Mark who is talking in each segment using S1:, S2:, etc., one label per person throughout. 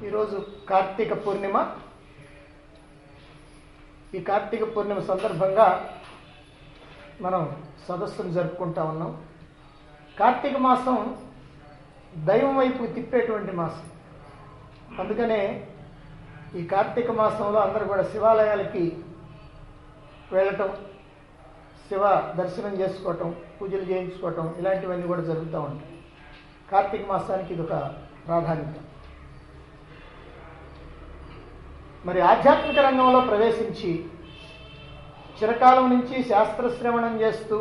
S1: ఈరోజు కార్తీక పూర్ణిమ ఈ కార్తీక పూర్ణిమ సందర్భంగా మనం సదస్సును జరుపుకుంటా ఉన్నాం కార్తీక మాసం దైవం వైపు తిప్పేటువంటి మాసం అందుకనే ఈ కార్తీక మాసంలో అందరూ కూడా శివాలయాలకి వెళ్ళటం శివ దర్శనం చేసుకోవటం పూజలు చేయించుకోవటం ఇలాంటివన్నీ కూడా జరుగుతూ ఉంటాయి కార్తీక మాసానికి ఇది ఒక ప్రాధాన్యత మరి ఆధ్యాత్మిక రంగంలో ప్రవేశించి చిరకాలం నుంచి శాస్త్రశ్రవణం చేస్తూ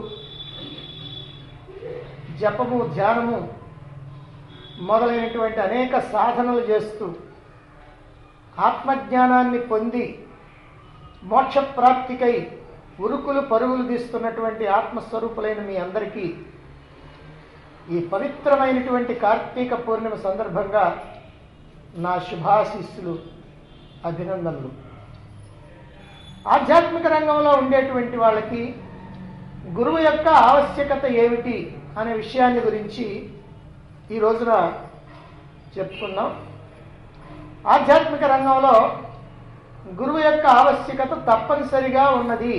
S1: జపము ధ్యానము మొదలైనటువంటి అనేక సాధనలు చేస్తూ ఆత్మజ్ఞానాన్ని పొంది మోక్షప్రాప్తికై ఉరుకులు పరుగులు తీస్తున్నటువంటి ఆత్మస్వరూపులైన మీ అందరికీ ఈ పవిత్రమైనటువంటి కార్తీక పూర్ణిమ సందర్భంగా నా శుభాశీస్సులు అభినందనలు ఆధ్యాత్మిక రంగంలో ఉండేటువంటి వాళ్ళకి గురువు యొక్క ఆవశ్యకత ఏమిటి అనే విషయాన్ని గురించి ఈ రోజున చెప్పుకున్నాం ఆధ్యాత్మిక రంగంలో గురువు యొక్క ఆవశ్యకత తప్పనిసరిగా ఉన్నది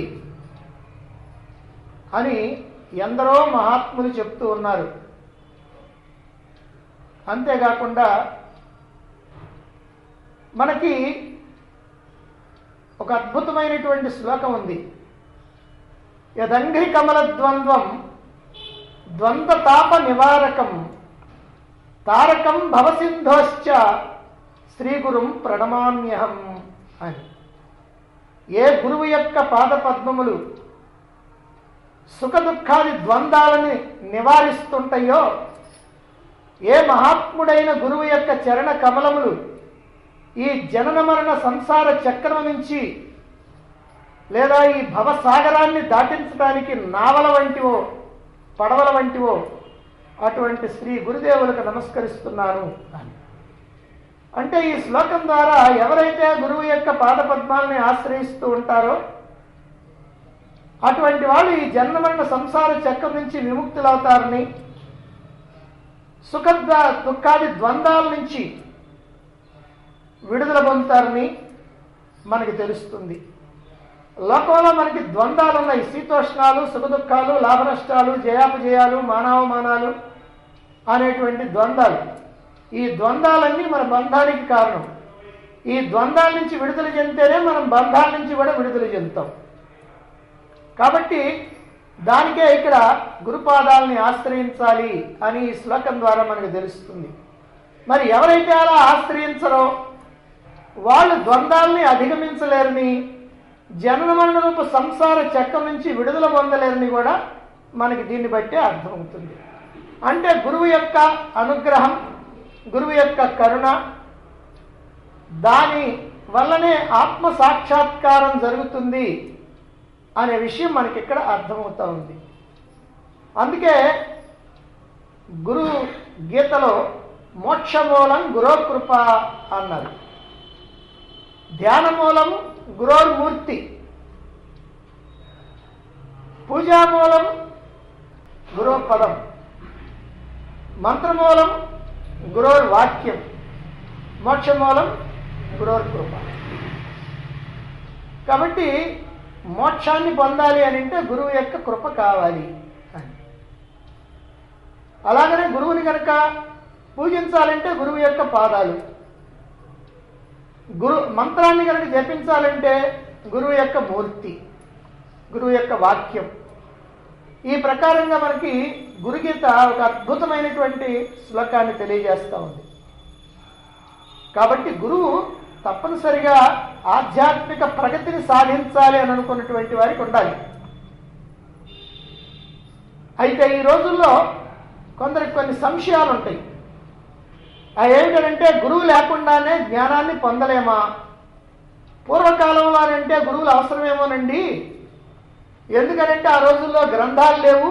S1: అని ఎందరో మహాత్ములు చెప్తూ ఉన్నారు అంతేకాకుండా మనకి ఒక అద్భుతమైనటువంటి శ్లోకం ఉంది యదంఘ్రి కమల ద్వంద్వం ద్వంద్వ తాప నివారకం తారకం భవసింధోశ్చ శ్రీగురుం ప్రణమామ్యహం అని ఏ గురువు యొక్క పాదపద్మములు సుఖ దుఃఖాది ద్వంద్వాలని నివారిస్తుంటాయో ఏ మహాత్ముడైన గురువు యొక్క చరణ కమలములు ఈ జనన మరణ సంసార చక్రం నుంచి లేదా ఈ భవసాగరాన్ని దాటించడానికి నావల వంటివో పడవల వంటివో అటువంటి శ్రీ గురుదేవులకు నమస్కరిస్తున్నాను అని అంటే ఈ శ్లోకం ద్వారా ఎవరైతే గురువు యొక్క పాదపద్మాలని ఆశ్రయిస్తూ ఉంటారో అటువంటి వాళ్ళు ఈ జన్మమరణ సంసార చక్రం నుంచి విముక్తులవుతారని సుఖ దుఃఖాది ద్వంద్వాల నుంచి విడుదల పొందుతారని మనకి తెలుస్తుంది లోకంలో మనకి ద్వంద్వాలు ఉన్నాయి శీతోష్ణాలు సుఖ దుఃఖాలు లాభ నష్టాలు జయాపజయాలు మానవమానాలు అనేటువంటి ద్వంద్వాలు ఈ ద్వంద్వాలన్నీ మన బంధానికి కారణం ఈ ద్వంద్వాల నుంచి విడుదల చెందితేనే మనం బంధాల నుంచి కూడా విడుదల చెందుతాం కాబట్టి దానికే ఇక్కడ గురుపాదాలని ఆశ్రయించాలి అని ఈ శ్లోకం ద్వారా మనకు తెలుస్తుంది మరి ఎవరైతే అలా ఆశ్రయించరో వాళ్ళు ద్వంద్వాల్ని అధిగమించలేరని జనన మరణ రూప సంసార చక్రం నుంచి విడుదల పొందలేరని కూడా మనకి దీన్ని బట్టే అర్థమవుతుంది అంటే గురువు యొక్క అనుగ్రహం గురువు యొక్క కరుణ దాని వల్లనే ఆత్మ సాక్షాత్కారం జరుగుతుంది అనే విషయం మనకి ఇక్కడ అర్థమవుతా ఉంది అందుకే గురు గీతలో మోక్షమూలం గురోకృప అన్నారు ధ్యానమూలం గురోర్మూర్తి పూజామూలం గురో పదం మంత్రమూలం గురోర్ వాక్యం మోక్షమూలం గురోర్ కృప కాబట్టి మోక్షాన్ని పొందాలి అని అంటే గురువు యొక్క కృప కావాలి అని అలాగనే గురువుని కనుక పూజించాలంటే గురువు యొక్క పాదాలు గురు మంత్రాన్ని కనుక జపించాలంటే గురువు యొక్క మూర్తి గురువు యొక్క వాక్యం ఈ ప్రకారంగా మనకి గురుగీత ఒక అద్భుతమైనటువంటి శ్లోకాన్ని తెలియజేస్తూ ఉంది కాబట్టి గురువు తప్పనిసరిగా ఆధ్యాత్మిక ప్రగతిని సాధించాలి అని అనుకున్నటువంటి వారికి ఉండాలి అయితే ఈ రోజుల్లో కొందరికి కొన్ని సంశయాలు ఉంటాయి అవి ఏమిటంటే గురువు లేకుండానే జ్ఞానాన్ని పొందలేమా పూర్వకాలంలో అంటే గురువులు అవసరమేమోనండి ఎందుకనంటే ఆ రోజుల్లో గ్రంథాలు లేవు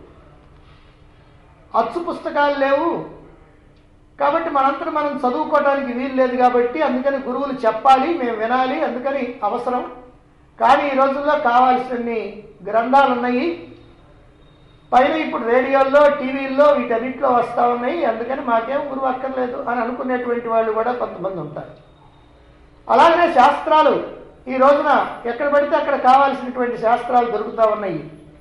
S1: అచ్చు పుస్తకాలు లేవు కాబట్టి మనంతట మనం చదువుకోవడానికి వీలు లేదు కాబట్టి అందుకని గురువులు చెప్పాలి మేము వినాలి అందుకని అవసరం కానీ ఈ రోజుల్లో కావాల్సినన్ని గ్రంథాలు ఉన్నాయి పైన ఇప్పుడు రేడియోల్లో టీవీల్లో వీటన్నిటిలో వస్తూ ఉన్నాయి అందుకని మాకేం గురువు అక్కర్లేదు అని అనుకునేటువంటి వాళ్ళు కూడా కొంతమంది ఉంటారు అలాగనే శాస్త్రాలు ఈ రోజున ఎక్కడ పడితే అక్కడ కావాల్సినటువంటి శాస్త్రాలు దొరుకుతూ ఉన్నాయి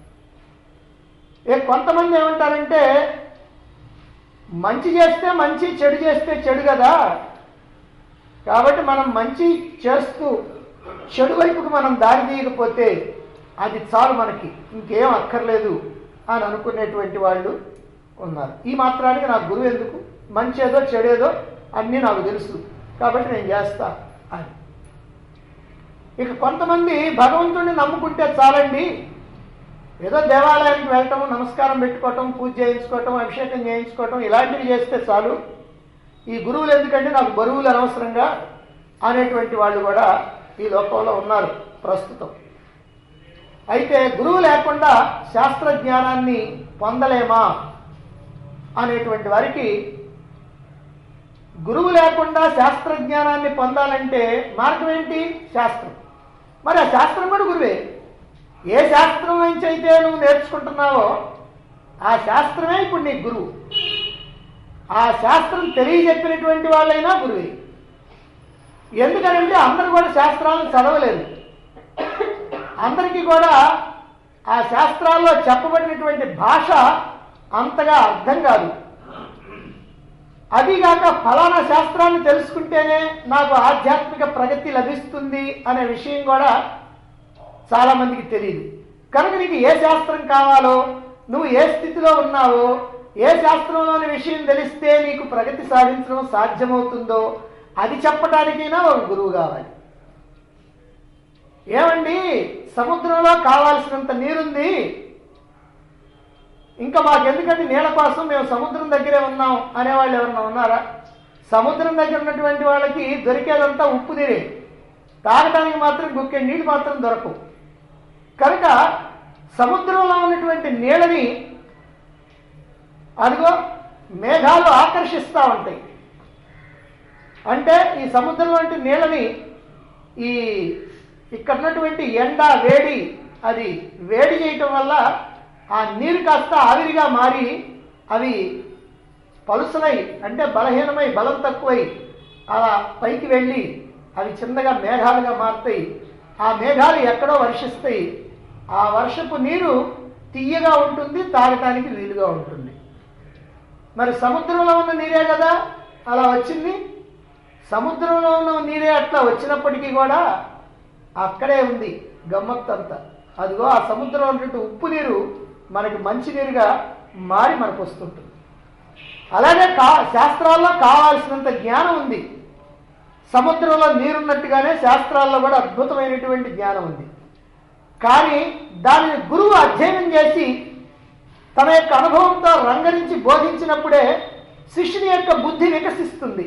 S1: ఏ కొంతమంది ఏమంటారంటే మంచి చేస్తే మంచి చెడు చేస్తే చెడు కదా కాబట్టి మనం మంచి చేస్తూ చెడు వైపుకు మనం దారి తీయకపోతే అది చాలు మనకి ఇంకేం అక్కర్లేదు అని అనుకునేటువంటి వాళ్ళు ఉన్నారు ఈ మాత్రానికి నాకు గురువు ఎందుకు మంచి ఏదో చెడేదో అన్నీ నాకు తెలుసు కాబట్టి నేను చేస్తా అని ఇక కొంతమంది భగవంతుడిని నమ్ముకుంటే చాలండి ఏదో దేవాలయానికి వెళ్ళటం నమస్కారం పెట్టుకోవటం పూజ చేయించుకోవటం అభిషేకం చేయించుకోవటం ఇలాంటివి చేస్తే చాలు ఈ గురువులు ఎందుకంటే నాకు బరువులు అనవసరంగా అనేటువంటి వాళ్ళు కూడా ఈ లోకంలో ఉన్నారు ప్రస్తుతం అయితే గురువు లేకుండా శాస్త్ర జ్ఞానాన్ని పొందలేమా అనేటువంటి వారికి గురువు లేకుండా శాస్త్ర జ్ఞానాన్ని పొందాలంటే మార్గం ఏంటి శాస్త్రం మరి ఆ శాస్త్రం కూడా గురువే ఏ శాస్త్రం నుంచి అయితే నువ్వు నేర్చుకుంటున్నావో ఆ శాస్త్రమే ఇప్పుడు నీకు గురువు ఆ శాస్త్రం తెలియజెప్పినటువంటి వాళ్ళైనా గురువే ఎందుకనంటే అందరూ కూడా శాస్త్రాలను చదవలేదు అందరికీ కూడా ఆ శాస్త్రాల్లో చెప్పబడినటువంటి భాష అంతగా అర్థం కాదు అదిగాక ఫలానా శాస్త్రాన్ని తెలుసుకుంటేనే నాకు ఆధ్యాత్మిక ప్రగతి లభిస్తుంది అనే విషయం కూడా చాలా మందికి తెలియదు కనుక నీకు ఏ శాస్త్రం కావాలో నువ్వు ఏ స్థితిలో ఉన్నావో ఏ శాస్త్రంలోని విషయం తెలిస్తే నీకు ప్రగతి సాధించడం సాధ్యమవుతుందో అది చెప్పడానికైనా ఒక గురువు కావాలి ఏమండి సముద్రంలో కావాల్సినంత నీరుంది ఇంకా మాకెందుకంటే నీళ్ళ కోసం మేము సముద్రం దగ్గరే ఉన్నాం అనేవాళ్ళు ఎవరన్నా ఉన్నారా సముద్రం దగ్గర ఉన్నటువంటి వాళ్ళకి దొరికేదంతా ఉప్పు నీరే తాగడానికి మాత్రం గుక్కే నీళ్ళు మాత్రం దొరకవు కనుక సముద్రంలో ఉన్నటువంటి నీళ్ళని అదిగో మేఘాలు ఆకర్షిస్తూ ఉంటాయి అంటే ఈ సముద్రం వంటి నీళ్ళని ఈ ఇక్కడ ఉన్నటువంటి ఎండ వేడి అది వేడి చేయటం వల్ల ఆ నీరు కాస్త ఆవిరిగా మారి అవి పలుసనై అంటే బలహీనమై బలం తక్కువై అలా పైకి వెళ్ళి అవి చిన్నగా మేఘాలుగా మారుతాయి ఆ మేఘాలు ఎక్కడో వర్షిస్తాయి ఆ వర్షపు నీరు తీయగా ఉంటుంది తాగటానికి వీలుగా ఉంటుంది మరి సముద్రంలో ఉన్న నీరే కదా అలా వచ్చింది సముద్రంలో ఉన్న నీరే అట్లా వచ్చినప్పటికీ కూడా అక్కడే ఉంది గమ్మత్తంతా అదిగో ఆ సముద్రంలో ఉన్నటువంటి ఉప్పు నీరు మనకి మంచి నీరుగా మారి మనకు వస్తుంటుంది అలాగే కా శాస్త్రాల్లో కావాల్సినంత జ్ఞానం ఉంది సముద్రంలో నీరున్నట్టుగానే శాస్త్రాల్లో కూడా అద్భుతమైనటువంటి జ్ఞానం ఉంది కానీ దానిని గురువు అధ్యయనం చేసి తన యొక్క అనుభవంతో రంగరించి బోధించినప్పుడే శిష్యుని యొక్క బుద్ధి వికసిస్తుంది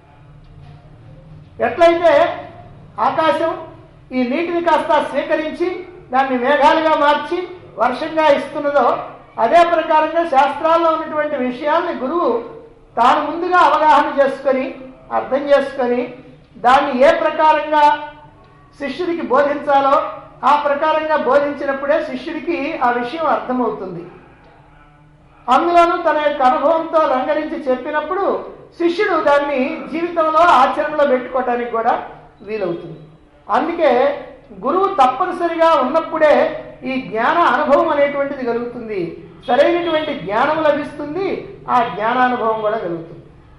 S1: ఎట్లయితే ఆకాశం ఈ నీటిని కాస్త స్వీకరించి దాన్ని మేఘాలుగా మార్చి వర్షంగా ఇస్తున్నదో అదే ప్రకారంగా శాస్త్రాల్లో ఉన్నటువంటి విషయాల్ని గురువు తాను ముందుగా అవగాహన చేసుకొని అర్థం చేసుకొని దాన్ని ఏ ప్రకారంగా శిష్యుడికి బోధించాలో ఆ ప్రకారంగా బోధించినప్పుడే శిష్యుడికి ఆ విషయం అర్థమవుతుంది అందులోనూ తన యొక్క అనుభవంతో రంగరించి చెప్పినప్పుడు శిష్యుడు దాన్ని జీవితంలో ఆచరణలో పెట్టుకోవటానికి కూడా వీలవుతుంది అందుకే గురువు తప్పనిసరిగా ఉన్నప్పుడే ఈ జ్ఞాన అనుభవం అనేటువంటిది కలుగుతుంది సరైనటువంటి జ్ఞానం లభిస్తుంది ఆ జ్ఞానానుభవం కూడా కలుగుతుంది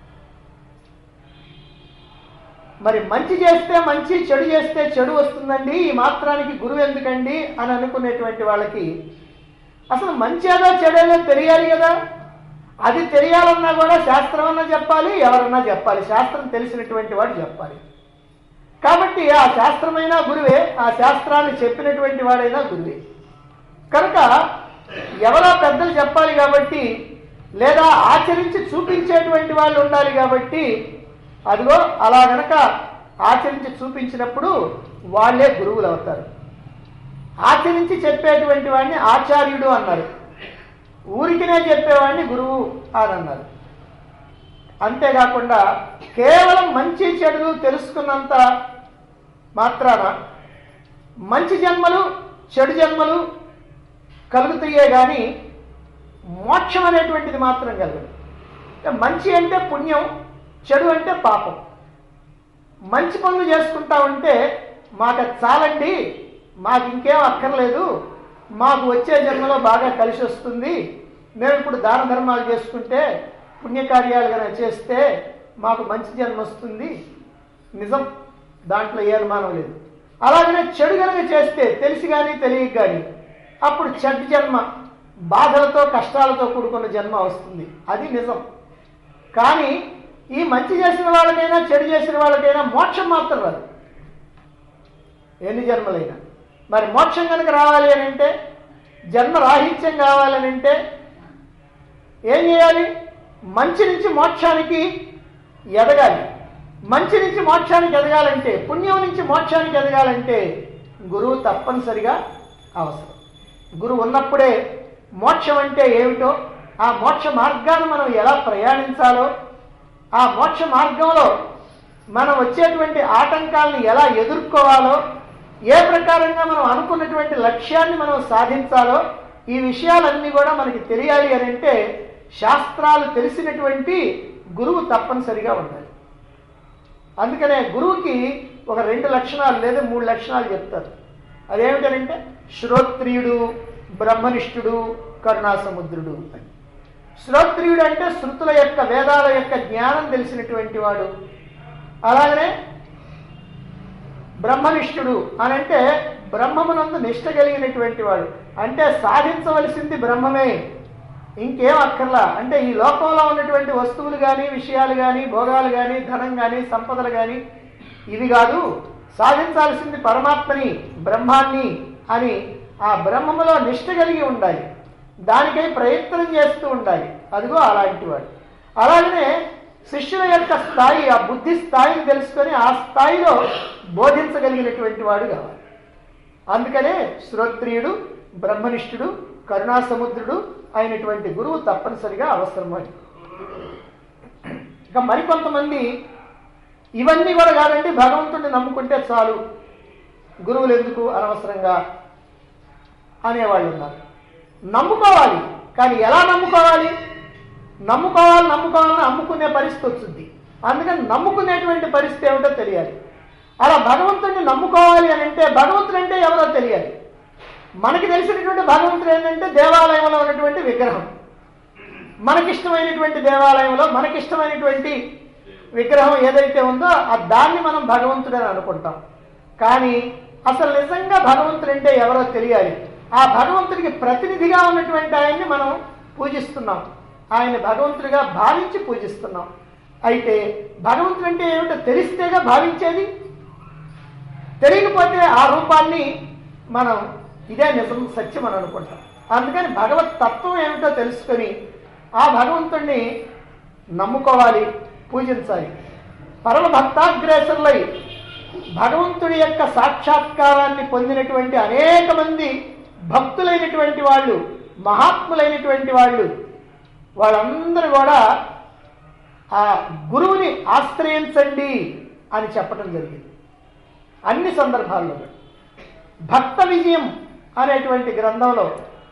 S1: మరి మంచి చేస్తే మంచి చెడు చేస్తే చెడు వస్తుందండి ఈ మాత్రానికి గురువు ఎందుకండి అని అనుకునేటువంటి వాళ్ళకి అసలు మంచి ఏదో చెడేదో తెలియాలి కదా అది తెలియాలన్నా కూడా శాస్త్రం అన్నా చెప్పాలి ఎవరన్నా చెప్పాలి శాస్త్రం తెలిసినటువంటి వాడు చెప్పాలి కాబట్టి ఆ శాస్త్రమైనా గురువే ఆ శాస్త్రాన్ని చెప్పినటువంటి వాడైనా గురువే కనుక ఎవరో పెద్దలు చెప్పాలి కాబట్టి లేదా ఆచరించి చూపించేటువంటి వాళ్ళు ఉండాలి కాబట్టి అదిగో అలా గనక ఆచరించి చూపించినప్పుడు వాళ్ళే గురువులు అవుతారు ఆచరించి చెప్పేటువంటి వాడిని ఆచార్యుడు అన్నారు ఊరికినే చెప్పేవాడిని గురువు అని అన్నారు అంతేకాకుండా కేవలం మంచి చెడులు తెలుసుకున్నంత మాత్రాన మంచి జన్మలు చెడు జన్మలు కలుగుతాయే కానీ మోక్షం అనేటువంటిది మాత్రం కలగదు అంటే మంచి అంటే పుణ్యం చెడు అంటే పాపం మంచి పనులు చేసుకుంటా ఉంటే మాకు అది చాలండి మాకు ఇంకేం అక్కర్లేదు మాకు వచ్చే జన్మలో బాగా కలిసి వస్తుంది మేము ఇప్పుడు దాన ధర్మాలు చేసుకుంటే పుణ్యకార్యాలు కనుక చేస్తే మాకు మంచి జన్మ వస్తుంది నిజం దాంట్లో ఏ అనుమానం లేదు అలాగనే చెడు కనుక చేస్తే తెలిసి కానీ తెలియక కానీ అప్పుడు చెడ్డ జన్మ బాధలతో కష్టాలతో కూడుకున్న జన్మ వస్తుంది అది నిజం కానీ ఈ మంచి చేసిన వాళ్ళకైనా చెడు చేసిన వాళ్ళకైనా మోక్షం మాత్రం రాదు ఎన్ని జన్మలైనా మరి మోక్షం కనుక రావాలి అని అంటే జన్మ రాహిత్యం కావాలని అంటే ఏం చేయాలి మంచి నుంచి మోక్షానికి ఎదగాలి మంచి నుంచి మోక్షానికి ఎదగాలంటే పుణ్యం నుంచి మోక్షానికి ఎదగాలంటే గురువు తప్పనిసరిగా అవసరం గురువు ఉన్నప్పుడే మోక్షం అంటే ఏమిటో ఆ మోక్ష మార్గాన్ని మనం ఎలా ప్రయాణించాలో ఆ మోక్ష మార్గంలో మనం వచ్చేటువంటి ఆటంకాలను ఎలా ఎదుర్కోవాలో ఏ ప్రకారంగా మనం అనుకున్నటువంటి లక్ష్యాన్ని మనం సాధించాలో ఈ విషయాలన్నీ కూడా మనకి తెలియాలి అని అంటే శాస్త్రాలు తెలిసినటువంటి గురువు తప్పనిసరిగా ఉండాలి అందుకనే గురువుకి ఒక రెండు లక్షణాలు లేదా మూడు లక్షణాలు చెప్తారు అదేమిటనంటే శ్రోత్రియుడు బ్రహ్మనిష్ఠుడు కరుణాసముద్రుడు అని శ్రోత్రియుడు అంటే శృతుల యొక్క వేదాల యొక్క జ్ఞానం తెలిసినటువంటి వాడు అలాగనే బ్రహ్మనిష్ఠుడు అని అంటే బ్రహ్మమునందు నిష్ట కలిగినటువంటి వాడు అంటే సాధించవలసింది బ్రహ్మమే ఇంకేం అక్కర్లా అంటే ఈ లోకంలో ఉన్నటువంటి వస్తువులు కానీ విషయాలు కానీ భోగాలు కానీ ధనం కానీ సంపదలు కానీ ఇవి కాదు సాధించాల్సింది పరమాత్మని బ్రహ్మాన్ని అని ఆ బ్రహ్మములో నిష్ట కలిగి ఉండాలి దానికై ప్రయత్నం చేస్తూ ఉండాలి అదిగో అలాంటి వాడు అలాగనే శిష్యుల యొక్క స్థాయి ఆ బుద్ధి స్థాయిని తెలుసుకొని ఆ స్థాయిలో బోధించగలిగినటువంటి వాడు కావాలి అందుకనే శ్రోత్రియుడు బ్రహ్మనిష్ఠుడు కరుణాసముద్రుడు అయినటువంటి గురువు తప్పనిసరిగా అవసరం అని ఇక మరికొంతమంది ఇవన్నీ కూడా కాదండి భగవంతుడిని నమ్ముకుంటే చాలు గురువులు ఎందుకు అనవసరంగా అనేవాళ్ళు ఉన్నారు నమ్ముకోవాలి కానీ ఎలా నమ్ముకోవాలి నమ్ముకోవాలి నమ్ముకోవాలని అమ్ముకునే పరిస్థితి వచ్చింది అందుకని నమ్ముకునేటువంటి పరిస్థితి ఏమిటో తెలియాలి అలా భగవంతుడిని నమ్ముకోవాలి అని అంటే భగవంతుడు అంటే ఎవరో తెలియాలి మనకి తెలిసినటువంటి భగవంతుడు ఏంటంటే దేవాలయంలో ఉన్నటువంటి విగ్రహం మనకిష్టమైనటువంటి దేవాలయంలో మనకిష్టమైనటువంటి విగ్రహం ఏదైతే ఉందో ఆ దాన్ని మనం భగవంతుడని అనుకుంటాం కానీ అసలు నిజంగా భగవంతుడు అంటే ఎవరో తెలియాలి ఆ భగవంతుడికి ప్రతినిధిగా ఉన్నటువంటి ఆయన్ని మనం పూజిస్తున్నాం ఆయన భగవంతుడిగా భావించి పూజిస్తున్నాం అయితే భగవంతుడు అంటే ఏమిటో తెలిస్తేగా భావించేది తెలియకపోతే ఆ రూపాన్ని మనం ఇదే నిజం సత్యం అని అనుకుంటాం అందుకని భగవత్ తత్వం ఏమిటో తెలుసుకొని ఆ భగవంతుణ్ణి నమ్ముకోవాలి పూజించాలి పరమ భక్తాగ్రేసరులై భగవంతుడి యొక్క సాక్షాత్కారాన్ని పొందినటువంటి అనేక మంది భక్తులైనటువంటి వాళ్ళు మహాత్ములైనటువంటి వాళ్ళు వాళ్ళందరూ కూడా ఆ గురువుని ఆశ్రయించండి అని చెప్పడం జరిగింది అన్ని సందర్భాల్లో కూడా. భక్త విజయం అనేటువంటి గ్రంథంలో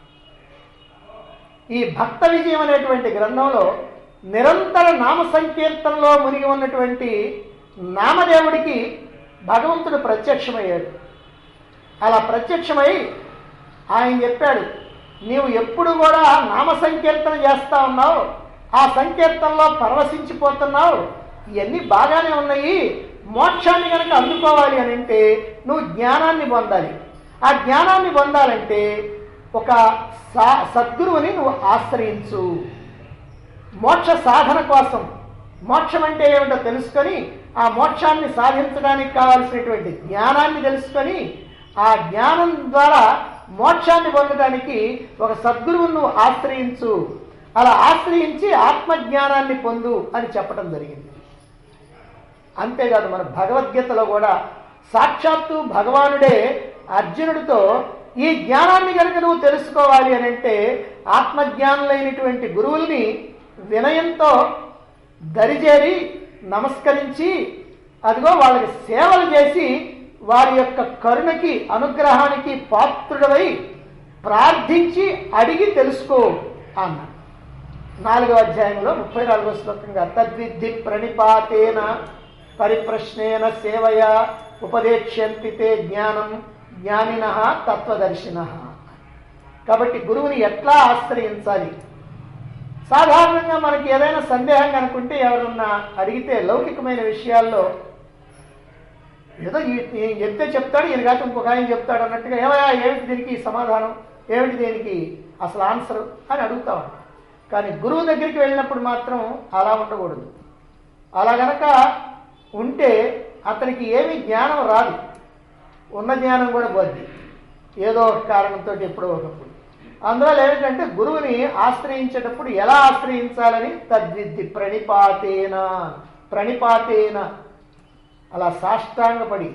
S1: ఈ భక్త విజయం అనేటువంటి గ్రంథంలో నిరంతర నామ సంకీర్తనలో మునిగి ఉన్నటువంటి నామదేవుడికి భగవంతుడు ప్రత్యక్షమయ్యాడు అలా ప్రత్యక్షమై ఆయన చెప్పాడు నీవు ఎప్పుడు కూడా నామ సంకీర్తన చేస్తా ఉన్నావు ఆ సంకీర్తనలో పరవశించిపోతున్నావు ఇవన్నీ బాగానే ఉన్నాయి మోక్షాన్ని కనుక అందుకోవాలి అని అంటే నువ్వు జ్ఞానాన్ని పొందాలి ఆ జ్ఞానాన్ని పొందాలంటే ఒక సా సద్గురువుని నువ్వు ఆశ్రయించు మోక్ష సాధన కోసం మోక్షం అంటే ఏమిటో తెలుసుకొని ఆ మోక్షాన్ని సాధించడానికి కావాల్సినటువంటి జ్ఞానాన్ని తెలుసుకొని ఆ జ్ఞానం ద్వారా మోక్షాన్ని పొందడానికి ఒక సద్గురువును నువ్వు ఆశ్రయించు అలా ఆశ్రయించి ఆత్మజ్ఞానాన్ని పొందు అని చెప్పడం జరిగింది అంతేకాదు మన భగవద్గీతలో కూడా సాక్షాత్తు భగవానుడే అర్జునుడితో ఈ జ్ఞానాన్ని కనుక నువ్వు తెలుసుకోవాలి అని అంటే ఆత్మజ్ఞానులైనటువంటి గురువుల్ని వినయంతో దరిజేరి నమస్కరించి అదిగో వాళ్ళకి సేవలు చేసి వారి యొక్క కరుణకి అనుగ్రహానికి పాత్రుడవై ప్రార్థించి అడిగి తెలుసుకో అన్నాడు నాలుగో అధ్యాయంలో ముప్పై నాలుగో శ్లోకంగా తద్విద్ధి ప్రణిపాతేన పరిప్రశ్నేన సేవయ ఉపదేక్ష్యంతి తే జ్ఞానం జ్ఞానిన తత్వదర్శిన కాబట్టి గురువుని ఎట్లా ఆశ్రయించాలి సాధారణంగా మనకి ఏదైనా సందేహం కనుకుంటే ఎవరన్నా అడిగితే లౌకికమైన విషయాల్లో ఏదో ఈ- ఈ- చెప్తే చెప్తాడు ఈయన కాక ఇంకొక ఆయన చెప్తాడు అన్నట్టుగా ఏమయ్యా ఏమిటి దీనికి సమాధానం ఏమిటి దీనికి అసలు ఆన్సర్ అని అడుగుతాడు కానీ గురువు దగ్గరికి వెళ్ళినప్పుడు మాత్రం అలా ఉండకూడదు అలా గనక ఉంటే అతనికి ఏమీ జ్ఞానం రాదు ఉన్న జ్ఞానం కూడా పోద్ది ఏదో ఒక కారణంతో ఎప్పుడో ఒకప్పుడు అందువల్ల ఏమిటంటే గురువుని ఆశ్రయించేటప్పుడు ఎలా ఆశ్రయించాలని తద్విద్ది ప్రణిపాతేన ప్రణిపాతేన అలా సాష్టాంగపడి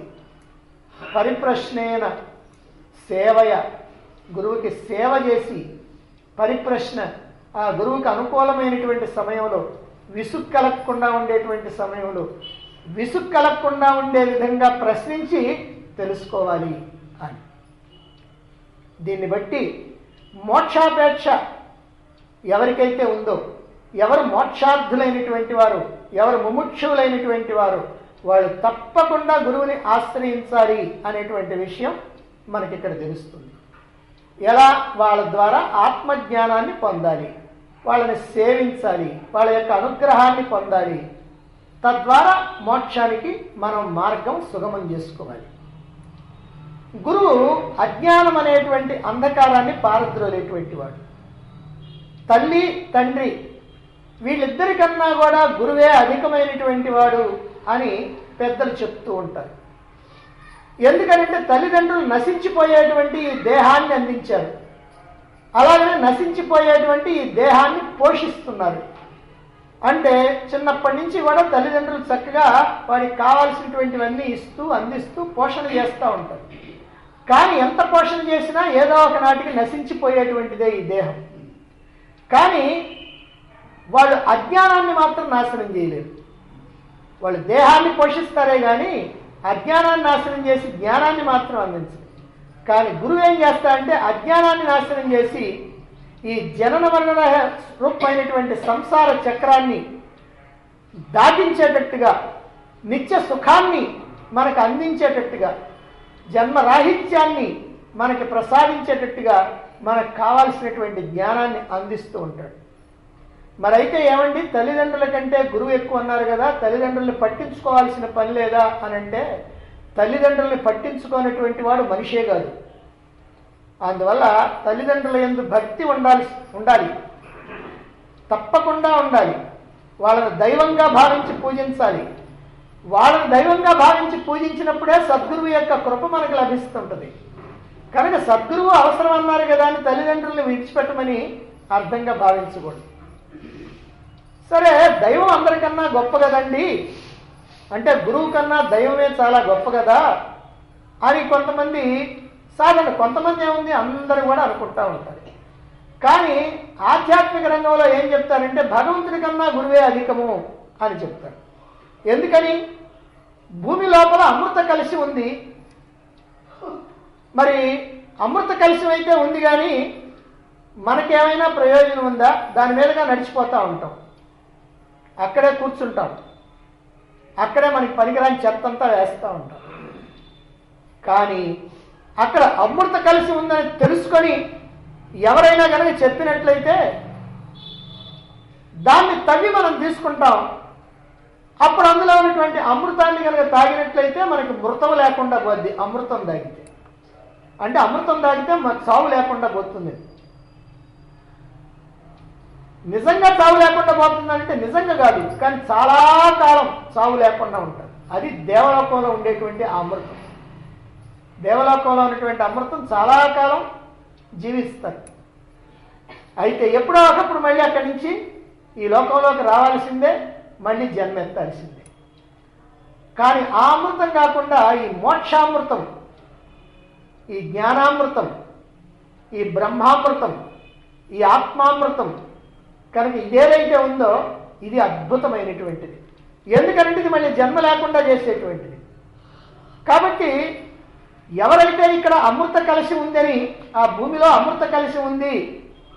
S1: పరిప్రశ్నేన సేవయ గురువుకి సేవ చేసి పరిప్రశ్న ఆ గురువుకి అనుకూలమైనటువంటి సమయంలో విసుగు కలగకుండా ఉండేటువంటి సమయంలో విసుగు కలగకుండా ఉండే విధంగా ప్రశ్నించి తెలుసుకోవాలి అని దీన్ని బట్టి మోక్షాపేక్ష ఎవరికైతే ఉందో ఎవరు మోక్షార్థులైనటువంటి వారు ఎవరు ముముక్షువులైనటువంటి వారు వాళ్ళు తప్పకుండా గురువుని ఆశ్రయించాలి అనేటువంటి విషయం మనకి ఇక్కడ తెలుస్తుంది ఎలా వాళ్ళ ద్వారా ఆత్మజ్ఞానాన్ని పొందాలి వాళ్ళని సేవించాలి వాళ్ళ యొక్క అనుగ్రహాన్ని పొందాలి తద్వారా మోక్షానికి మనం మార్గం సుగమం చేసుకోవాలి గురువు అజ్ఞానం అనేటువంటి అంధకారాన్ని పారద్రోలేటువంటి వాడు తల్లి తండ్రి వీళ్ళిద్దరికన్నా కూడా గురువే అధికమైనటువంటి వాడు అని పెద్దలు చెప్తూ ఉంటారు ఎందుకంటే తల్లిదండ్రులు నశించిపోయేటువంటి ఈ దేహాన్ని అందించారు అలాగనే నశించిపోయేటువంటి ఈ దేహాన్ని పోషిస్తున్నారు అంటే చిన్నప్పటి నుంచి కూడా తల్లిదండ్రులు చక్కగా వాడికి కావాల్సినటువంటివన్నీ ఇస్తూ అందిస్తూ పోషణ చేస్తూ ఉంటారు కానీ ఎంత పోషణ చేసినా ఏదో ఒక నాటికి నశించిపోయేటువంటిదే ఈ దేహం కానీ వాళ్ళు అజ్ఞానాన్ని మాత్రం నాశనం చేయలేరు వాళ్ళు దేహాన్ని పోషిస్తారే కానీ అజ్ఞానాన్ని నాశనం చేసి జ్ఞానాన్ని మాత్రం అందించరు కానీ గురువు ఏం చేస్తాడంటే అజ్ఞానాన్ని నాశనం చేసి ఈ జనన మరణ రూపమైనటువంటి సంసార చక్రాన్ని దాటించేటట్టుగా నిత్య సుఖాన్ని మనకు అందించేటట్టుగా జన్మరాహిత్యాన్ని మనకి ప్రసాదించేటట్టుగా మనకు కావాల్సినటువంటి జ్ఞానాన్ని అందిస్తూ ఉంటాడు మరైతే ఏమండి తల్లిదండ్రుల కంటే గురువు ఎక్కువ అన్నారు కదా తల్లిదండ్రుల్ని పట్టించుకోవాల్సిన పని లేదా అని అంటే తల్లిదండ్రుల్ని పట్టించుకోనటువంటి వాడు మనిషే కాదు అందువల్ల తల్లిదండ్రుల ఎందు భక్తి ఉండాలి ఉండాలి తప్పకుండా ఉండాలి వాళ్ళని దైవంగా భావించి పూజించాలి వాళ్ళని దైవంగా భావించి పూజించినప్పుడే సద్గురువు యొక్క కృప మనకు లభిస్తుంటుంది కనుక సద్గురువు అవసరం అన్నారు కదా అని తల్లిదండ్రుల్ని విడిచిపెట్టమని అర్థంగా భావించకూడదు సరే దైవం అందరికన్నా గొప్ప కదండి అంటే గురువు కన్నా దైవమే చాలా గొప్ప కదా అని కొంతమంది సాధారణ కొంతమంది ఏముంది అందరూ కూడా అనుకుంటా ఉంటారు కానీ ఆధ్యాత్మిక రంగంలో ఏం చెప్తారంటే భగవంతుడి కన్నా గురువే అధికము అని చెప్తారు ఎందుకని భూమి లోపల అమృత కలిసి ఉంది మరి అమృత కలిసి అయితే ఉంది కానీ మనకేమైనా ప్రయోజనం ఉందా దాని మీదుగా నడిచిపోతూ ఉంటాం అక్కడే కూర్చుంటాం అక్కడే మనకి పనికిరాని చెత్త అంతా వేస్తూ ఉంటాం కానీ అక్కడ అమృత కలిసి ఉందని తెలుసుకొని ఎవరైనా కనుక చెప్పినట్లయితే దాన్ని తవ్వి మనం తీసుకుంటాం అప్పుడు అందులో ఉన్నటువంటి అమృతాన్ని కనుక తాగినట్లయితే మనకి మృతం లేకుండా పోద్ది అమృతం తాగితే అంటే అమృతం తాగితే మన చావు లేకుండా పోతుంది నిజంగా చావు లేకుండా పోతుందంటే నిజంగా కాదు కానీ చాలా కాలం చావు లేకుండా ఉంటుంది అది దేవలోకంలో ఉండేటువంటి ఆ అమృతం దేవలోకంలో ఉన్నటువంటి అమృతం చాలా కాలం జీవిస్తారు అయితే ఎప్పుడో ఒకప్పుడు మళ్ళీ అక్కడి నుంచి ఈ లోకంలోకి రావాల్సిందే మళ్ళీ జన్మెత్తాల్సిందే కానీ ఆ అమృతం కాకుండా ఈ మోక్షామృతం ఈ జ్ఞానామృతం ఈ బ్రహ్మామృతం ఈ ఆత్మామృతం కనుక ఇదేదైతే ఉందో ఇది అద్భుతమైనటువంటిది ఎందుకంటే ఇది మళ్ళీ జన్మ లేకుండా చేసేటువంటిది కాబట్టి ఎవరైతే ఇక్కడ అమృత కలసి ఉందని ఆ భూమిలో అమృత కలసి ఉంది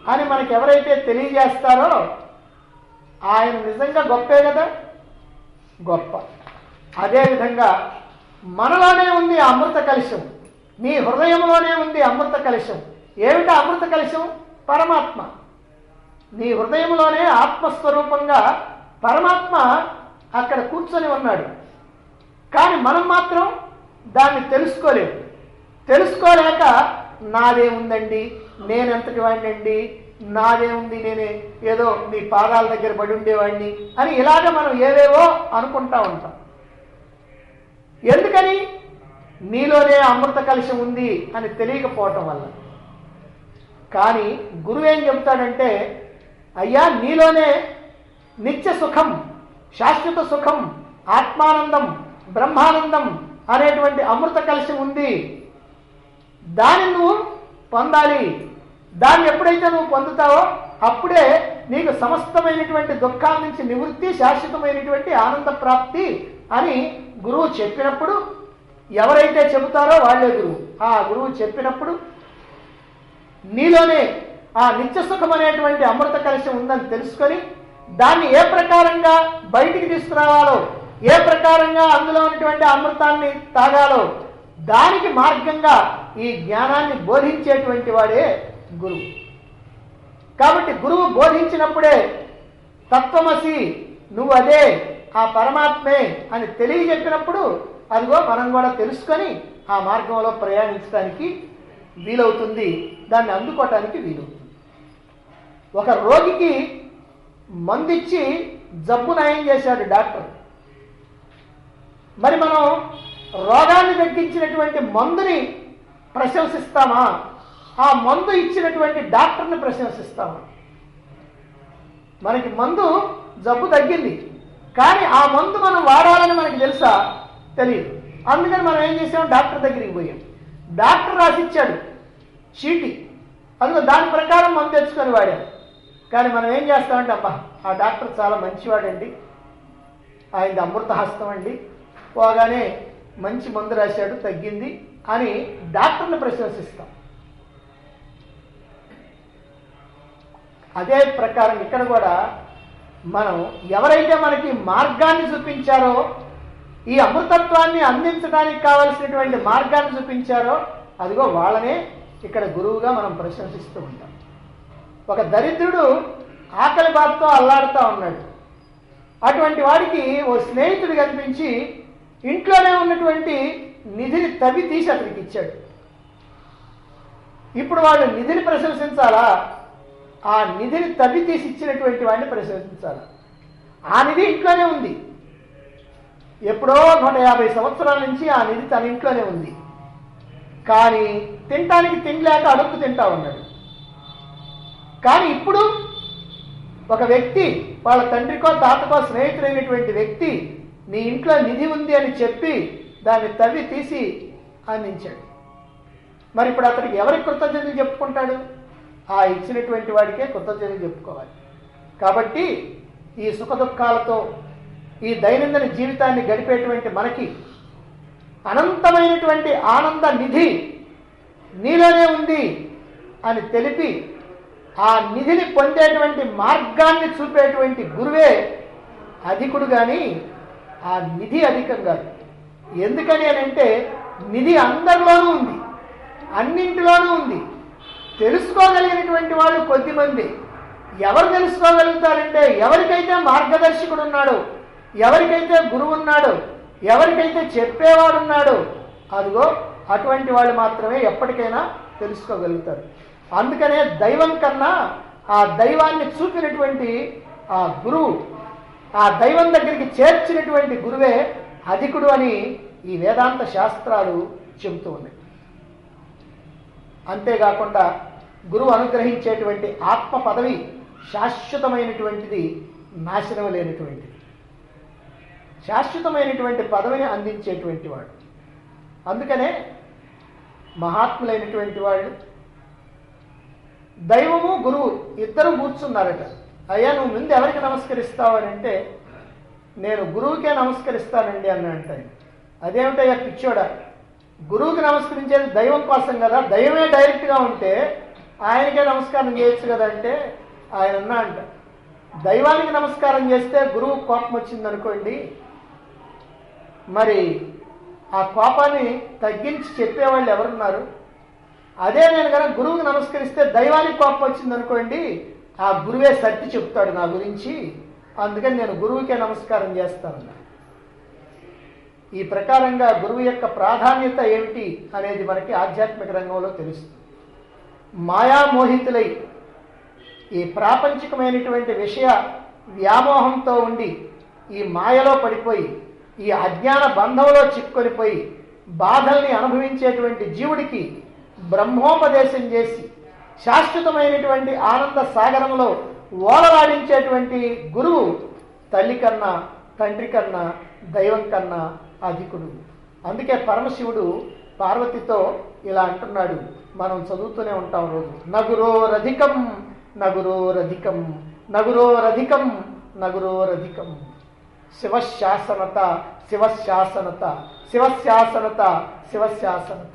S1: అని మనకి ఎవరైతే తెలియజేస్తారో ఆయన నిజంగా గొప్పే కదా గొప్ప అదేవిధంగా మనలోనే ఉంది ఆ అమృత కలశం నీ హృదయంలోనే ఉంది అమృత కలశం ఏమిటి అమృత కలశం పరమాత్మ నీ హృదయంలోనే ఆత్మస్వరూపంగా పరమాత్మ అక్కడ కూర్చొని ఉన్నాడు కానీ మనం మాత్రం దాన్ని తెలుసుకోలేము తెలుసుకోలేక నాదేముందండి నేనెంతటి వాడినండి నాదేముంది నేనే ఏదో మీ పాదాల దగ్గర పడి ఉండేవాడిని అని ఇలాగ మనం ఏవేవో అనుకుంటా ఉంటాం ఎందుకని నీలోనే అమృత కలశం ఉంది అని తెలియకపోవటం వల్ల కానీ గురువు ఏం చెబుతాడంటే అయ్యా నీలోనే నిత్య సుఖం శాశ్వత సుఖం ఆత్మానందం బ్రహ్మానందం అనేటువంటి అమృత కలశం ఉంది దాన్ని నువ్వు పొందాలి దాన్ని ఎప్పుడైతే నువ్వు పొందుతావో అప్పుడే నీకు సమస్తమైనటువంటి దుఃఖాల నుంచి నివృత్తి శాశ్వతమైనటువంటి ఆనంద ప్రాప్తి అని గురువు చెప్పినప్పుడు ఎవరైతే చెబుతారో వాళ్ళే గురువు ఆ గురువు చెప్పినప్పుడు నీలోనే ఆ నిత్య సుఖం అనేటువంటి అమృత కలశం ఉందని తెలుసుకొని దాన్ని ఏ ప్రకారంగా బయటికి తీసుకురావాలో ఏ ప్రకారంగా అందులో ఉన్నటువంటి అమృతాన్ని తాగాలో దానికి మార్గంగా ఈ జ్ఞానాన్ని బోధించేటువంటి వాడే గురువు కాబట్టి గురువు బోధించినప్పుడే తత్వమసి నువ్వు అదే ఆ పరమాత్మే అని తెలియజెప్పినప్పుడు అదిగో మనం కూడా తెలుసుకొని ఆ మార్గంలో ప్రయాణించడానికి వీలవుతుంది దాన్ని అందుకోవటానికి వీలవుతుంది ఒక రోగికి మందిచ్చి జబ్బు నయం చేశాడు డాక్టర్ మరి మనం రోగాన్ని తగ్గించినటువంటి మందుని ప్రశంసిస్తామా ఆ మందు ఇచ్చినటువంటి డాక్టర్ని ప్రశంసిస్తామా మనకి మందు జబ్బు తగ్గింది కానీ ఆ మందు మనం వాడాలని మనకి తెలుసా తెలియదు అందుకని మనం ఏం చేసాం డాక్టర్ దగ్గరికి పోయాం డాక్టర్ రాసిచ్చాడు చీటి అందులో దాని ప్రకారం మందు తెచ్చుకొని వాడాం కానీ మనం ఏం చేస్తామంటే అబ్బా ఆ డాక్టర్ చాలా మంచివాడండి ఆయనది అమృత హస్తం అండి పోగానే మంచి మందు రాశాడు తగ్గింది అని డాక్టర్ని ప్రశంసిస్తాం అదే ప్రకారం ఇక్కడ కూడా మనం ఎవరైతే మనకి మార్గాన్ని చూపించారో ఈ అమృతత్వాన్ని అందించడానికి కావలసినటువంటి మార్గాన్ని చూపించారో అదిగో వాళ్ళనే ఇక్కడ గురువుగా మనం ప్రశంసిస్తూ ఉంటాం ఒక దరిద్రుడు ఆకలి బాధతో అల్లాడుతూ ఉన్నాడు అటువంటి వాడికి ఓ స్నేహితుడు కనిపించి ఇంట్లోనే ఉన్నటువంటి నిధిని తవ్వి తీసి అతనికి ఇచ్చాడు ఇప్పుడు వాళ్ళు నిధిని ప్రశంసించాలా ఆ నిధిని తవ్వి తీసి ఇచ్చినటువంటి వాడిని ప్రశంసించాలా ఆ నిధి ఇంట్లోనే ఉంది ఎప్పుడో నూట యాభై సంవత్సరాల నుంచి ఆ నిధి తన ఇంట్లోనే ఉంది కానీ తినటానికి తినలేక అడుక్కు తింటా ఉన్నాడు కానీ ఇప్పుడు ఒక వ్యక్తి వాళ్ళ తండ్రికో తాతకో స్నేహితుడైనటువంటి వ్యక్తి నీ ఇంట్లో నిధి ఉంది అని చెప్పి దాన్ని తవ్వి తీసి అందించాడు మరి ఇప్పుడు అతనికి ఎవరికి కృతజ్ఞతలు చెప్పుకుంటాడు ఆ ఇచ్చినటువంటి వాడికే కృతజ్ఞతలు చెప్పుకోవాలి కాబట్టి ఈ సుఖ దుఃఖాలతో ఈ దైనందిన జీవితాన్ని గడిపేటువంటి మనకి అనంతమైనటువంటి ఆనంద నిధి నీలోనే ఉంది అని తెలిపి ఆ నిధిని పొందేటువంటి మార్గాన్ని చూపేటువంటి గురువే అధికుడు కానీ ఆ నిధి అధికం కాదు ఎందుకని అని అంటే నిధి అందరిలోనూ ఉంది అన్నింటిలోనూ ఉంది తెలుసుకోగలిగినటువంటి వాళ్ళు కొద్దిమంది ఎవరు తెలుసుకోగలుగుతారంటే ఎవరికైతే మార్గదర్శకుడు ఉన్నాడో ఎవరికైతే గురువు ఉన్నాడో ఎవరికైతే చెప్పేవాడు ఉన్నాడో అదిగో అటువంటి వాళ్ళు మాత్రమే ఎప్పటికైనా తెలుసుకోగలుగుతారు అందుకనే దైవం కన్నా ఆ దైవాన్ని చూపినటువంటి ఆ గురువు ఆ దైవం దగ్గరికి చేర్చినటువంటి గురువే అధికుడు అని ఈ వేదాంత శాస్త్రాలు చెబుతూ ఉన్నాయి అంతేకాకుండా గురువు అనుగ్రహించేటువంటి ఆత్మ పదవి శాశ్వతమైనటువంటిది నాశనం లేనటువంటిది శాశ్వతమైనటువంటి పదవిని అందించేటువంటి వాడు అందుకనే మహాత్ములైనటువంటి వాళ్ళు దైవము గురువు ఇద్దరు కూర్చున్నారట అయ్యా నువ్వు ముందు ఎవరికి నమస్కరిస్తావు అని అంటే నేను గురువుకే నమస్కరిస్తానండి అని అంటాను అదేమిటయ్యా పిచ్చోడా గురువుకి నమస్కరించేది దైవం కోసం కదా దైవమే డైరెక్ట్గా ఉంటే ఆయనకే నమస్కారం చేయొచ్చు కదంటే ఆయన అన్నా అంట దైవానికి నమస్కారం చేస్తే గురువు కోపం వచ్చిందనుకోండి మరి ఆ కోపాన్ని తగ్గించి చెప్పేవాళ్ళు ఎవరున్నారు అదే నేను కనుక గురువుకి నమస్కరిస్తే దైవానికి కోపం వచ్చిందనుకోండి ఆ గురువే సత్తి చెప్తాడు నా గురించి అందుకని నేను గురువుకే నమస్కారం చేస్తాను ఈ ప్రకారంగా గురువు యొక్క ప్రాధాన్యత ఏమిటి అనేది మనకి ఆధ్యాత్మిక రంగంలో తెలుస్తుంది మాయామోహితులై ఈ ప్రాపంచికమైనటువంటి విషయ వ్యామోహంతో ఉండి ఈ మాయలో పడిపోయి ఈ అజ్ఞాన బంధంలో చిక్కుకొనిపోయి బాధల్ని అనుభవించేటువంటి జీవుడికి బ్రహ్మోపదేశం చేసి శాశ్వతమైనటువంటి ఆనంద సాగరంలో ఓలలాడించేటువంటి గురువు తల్లి కన్నా తండ్రి కన్నా దైవం కన్నా అధికుడు అందుకే పరమశివుడు పార్వతితో ఇలా అంటున్నాడు మనం చదువుతూనే ఉంటాం రోజు నగురోరధికం నగురోరధికం నగురోరధికం నగురోరధికం శివశాసనత శివశాసనత శివశాసనత శివశాసనత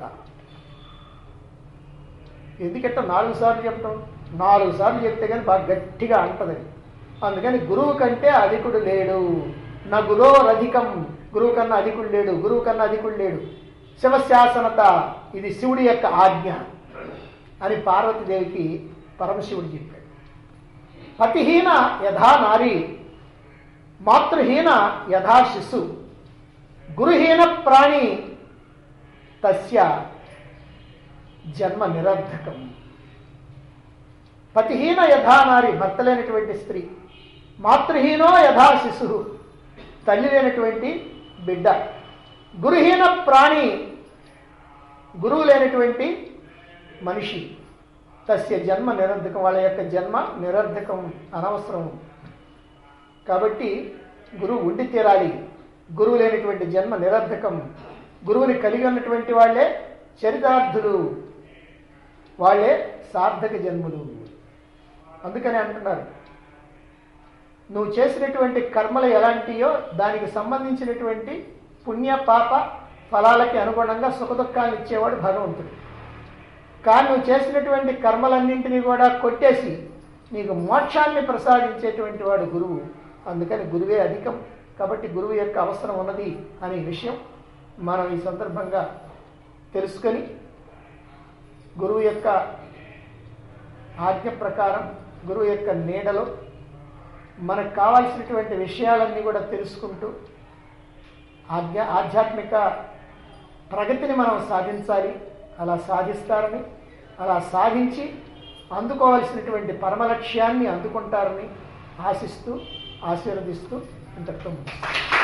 S1: ఎందుకంటే నాలుగు సార్లు చెప్తాం నాలుగు సార్లు చెప్తే కానీ బాగా గట్టిగా అంటది అందుకని గురువు కంటే అధికుడు లేడు నా గురోరధికం గురువు కన్నా అధికుడు లేడు గురువు కన్నా అధికుడు లేడు శివశాసనత ఇది శివుడి యొక్క ఆజ్ఞ అని పార్వతీదేవికి పరమశివుడు చెప్పాడు పతిహీన యథా నారి మాతృహీన యథా శిశు గురుహీన ప్రాణి తస్య జన్మ నిరర్ధకం పతిహీన యథా నారి భర్త లేనటువంటి స్త్రీ మాతృహీనో యథా శిశు తల్లి లేనటువంటి బిడ్డ గురుహీన ప్రాణి గురువు లేనటువంటి మనిషి తస్య జన్మ నిరర్ధకం వాళ్ళ యొక్క జన్మ నిరర్ధకం అనవసరం కాబట్టి గురువు ఉండి తీరాలి గురువు లేనటువంటి జన్మ నిరర్ధకం గురువుని కలిగి ఉన్నటువంటి వాళ్ళే చరితార్థులు వాళ్ళే సార్థక జన్ములు అందుకని అంటున్నారు నువ్వు చేసినటువంటి కర్మలు ఎలాంటియో దానికి సంబంధించినటువంటి పుణ్య పాప ఫలాలకి అనుగుణంగా సుఖదుఖాలు ఇచ్చేవాడు భగవంతుడు కానీ నువ్వు చేసినటువంటి కర్మలన్నింటినీ కూడా కొట్టేసి నీకు మోక్షాన్ని ప్రసాదించేటువంటి వాడు గురువు అందుకని గురువే అధికం కాబట్టి గురువు యొక్క అవసరం ఉన్నది అనే విషయం మనం ఈ సందర్భంగా తెలుసుకొని గురువు యొక్క ఆజ్ఞ ప్రకారం గురువు యొక్క నీడలో మనకు కావాల్సినటువంటి విషయాలన్నీ కూడా తెలుసుకుంటూ ఆజ్ఞ ఆధ్యాత్మిక ప్రగతిని మనం సాధించాలి అలా సాధిస్తారని అలా సాధించి అందుకోవాల్సినటువంటి పరమ లక్ష్యాన్ని అందుకుంటారని ఆశిస్తూ ఆశీర్వదిస్తూ ఇంతటితో ముగిస్తాను.